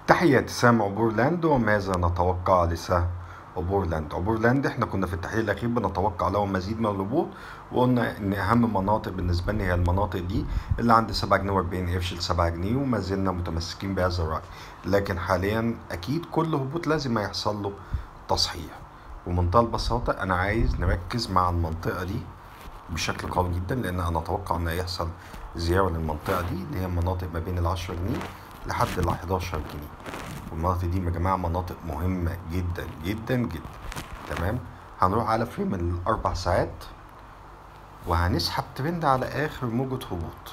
تحياتي سام عبورلاند وماذا نتوقع لسهم عبورلاند عبورلاند احنا كنا في التحليل الاخير بنتوقع له مزيد من الهبوط وقلنا ان اهم مناطق بالنسبه لنا هي المناطق دي اللي عند 7 جنيه و40 قرش ل 7 جنيه وما زلنا متمسكين بهذا الراي لكن حاليا اكيد كل هبوط لازم هيحصل له تصحيح ومنتهى البساطه انا عايز نركز مع المنطقه دي بشكل قوي جدا لان انا اتوقع ان هيحصل زياره للمنطقه دي اللي هي مناطق ما بين ال 10 جنيه لحد ال 11 جنيه والمناطق دي يا جماعه مناطق مهمه جدا جدا جدا تمام هنروح على فريم الاربع ساعات وهنسحب ترند على اخر موجة هبوط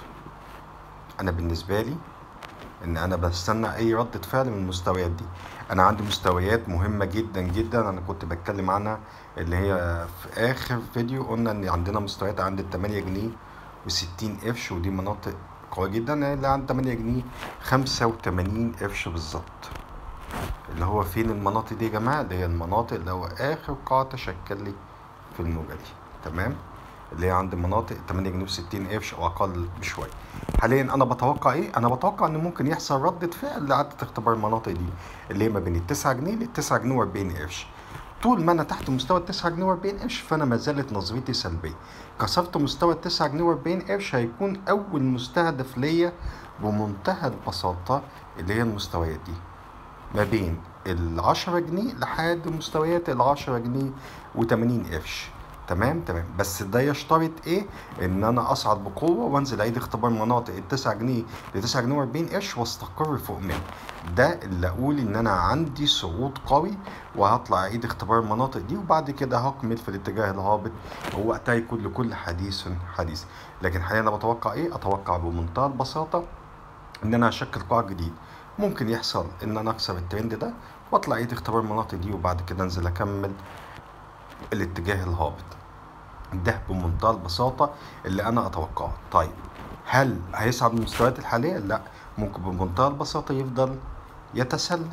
انا بالنسبه لي ان انا بستنى اي ردة فعل من المستويات دي انا عندي مستويات مهمة جدا جدا انا كنت بتكلم عنها اللي هي في اخر فيديو قلنا ان عندنا مستويات عند التمانية جنيه وستين قرش ودي مناطق قوية جدا اللي عند تمانية جنيه خمسة وتمانين قرش بالظبط اللي هو فين المناطق دي يا جماعة اللي هي المناطق اللي هو اخر قاع تشكل لي في الموجة دي تمام اللي هي عند مناطق 8 جنيه و60 قرش او اقل بشويه حاليا انا بتوقع ايه انا بتوقع ان ممكن يحصل ردة فعل لعدة اختبار المناطق دي اللي هي ما بين ال 9 جنيه لل 9 جنيه و40 قرش طول ما انا تحت مستوى ال 9 جنيه و40 قرش فانا ما زالت نظرتي سلبيه كسرت مستوى ال 9 جنيه و40 قرش هيكون اول مستهدف ليا بمنتهى البساطه اللي هي المستويات دي ما بين ال 10 جنيه لحد مستويات ال 10 جنيه و80 قرش تمام تمام بس ده يشترط ايه ان انا اصعد بقوه وانزل اعيد اختبار مناطق ال 9 جنيه ل 9 جنيه و40 قرش واستقر فوق منه ده اللي اقول ان انا عندي صعود قوي وهطلع اعيد اختبار المناطق دي وبعد كده هكمل في الاتجاه الهابط ووقتها يكون لكل حديث حديث لكن حاليا انا بتوقع ايه اتوقع بمنتهى البساطه ان انا هشكل قاع جديد ممكن يحصل ان انا اكسر الترند ده واطلع اعيد اختبار المناطق دي وبعد كده انزل اكمل الاتجاه الهابط ده بمنتهى البساطة اللي أنا أتوقعه طيب هل هيصعد من المستويات الحالية؟ لا ممكن بمنتهى البساطة يفضل يتسلل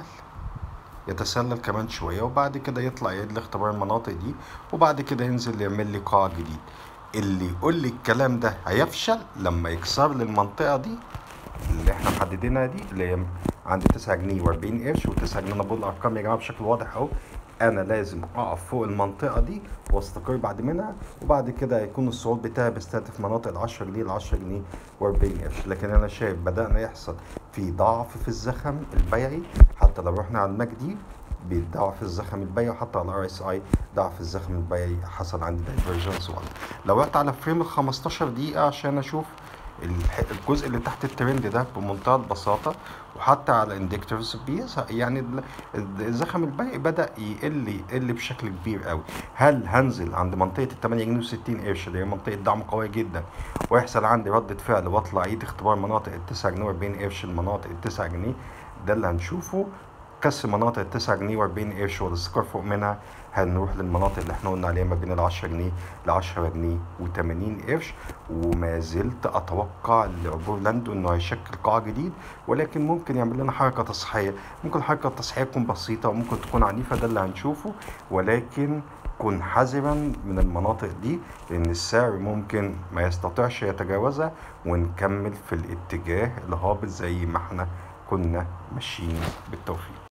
يتسلل كمان شوية وبعد كده يطلع يعيد اختبار المناطق دي وبعد كده ينزل يعمل لي قاع جديد اللي يقول لي الكلام ده هيفشل لما يكسر لي المنطقة دي اللي احنا محددينها دي اللي هي عند 9 جنيه و40 قرش و9 جنيه انا بقول الارقام يا جماعه بشكل واضح اهو انا لازم اقف فوق المنطقه دي واستقر بعد منها وبعد كده هيكون الصعود بتاعي بيستهدف مناطق ال 10 جنيه ل 10 جنيه و40 قرش لكن انا شايف بدانا يحصل في ضعف في الزخم البيعي حتى لو رحنا على المجدي بضعف الزخم البيعي وحتى على ار اس اي ضعف الزخم البيعي حصل عندي دايفرجنس واحد لو رحت على فريم ال 15 دقيقه عشان اشوف الجزء اللي تحت الترند ده بمنتهى البساطة وحتى على اندكتورز بيظهر يعني الزخم البيعي بدأ يقل يقل بشكل كبير قوي هل هنزل عند منطقة ال 8 جنيه و60 قرش اللي هي منطقة دعم قوية جدا ويحصل عندي ردة فعل واطلع اعيد اختبار مناطق ال 9 جنيه و40 قرش المناطق ال 9 جنيه ده اللي هنشوفه كسر مناطق ال 9 جنيه و40 قرش والاستقرار فوق منها هنروح للمناطق اللي احنا قلنا عليها ما بين ال 10 جنيه ل 10 جنيه و80 قرش وما زلت اتوقع لعبور لاندو انه هيشكل قاع جديد ولكن ممكن يعمل لنا حركه تصحيحيه ممكن الحركه التصحيحيه تكون بسيطه وممكن تكون عنيفه ده اللي هنشوفه ولكن كن حذرا من المناطق دي لان السعر ممكن ما يستطيعش يتجاوزها ونكمل في الاتجاه الهابط زي ما احنا كنا ماشيين بالتوفيق